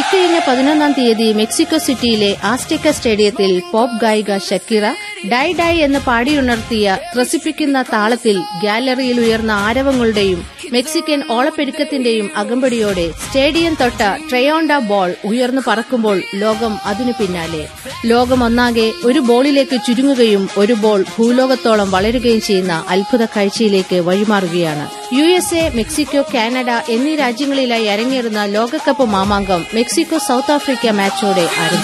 ഇക്കഴിഞ്ഞ പതിനൊന്നാം തീയതി മെക്സിക്കോ സിറ്റിയിലെ ആസ്റ്റെക്ക സ്റ്റേഡിയത്തിൽ പോപ്പ് ഗായിക ഷക്കീറ ഡൈ ഡൈ എന്ന് പാടിയുണർത്തിയ ത്രസിപ്പിക്കുന്ന താളത്തിൽ ഗാലറിയിൽ ഉയർന്ന ആരവങ്ങളുടെയും മെക്സിക്കൻ ഓളപ്പെരുക്കത്തിന്റെയും അകമ്പടിയോടെ സ്റ്റേഡിയം തൊട്ട ട്രയോണ്ട ബോൾ ഉയർന്നു പറക്കുമ്പോൾ ലോകം അതിനു പിന്നാലെ ലോകം ഒന്നാകെ ഒരു ബോളിലേക്ക് ചുരുങ്ങുകയും ഒരു ബോൾ ഭൂലോകത്തോളം വളരുകയും ചെയ്യുന്ന അത്ഭുത കാഴ്ചയിലേക്ക് വഴിമാറുകയാണ് U S A Mexico Canada എന്നീ രാജ്യങ്ങളിലായി അരങ്ങേറുന്ന ലോകകപ്പ് മാമാങ്കം മെക്സിക്കോ സൌത്ത് ആഫ്രിക്ക മാച്ചോടെ ആരംഭിച്ചു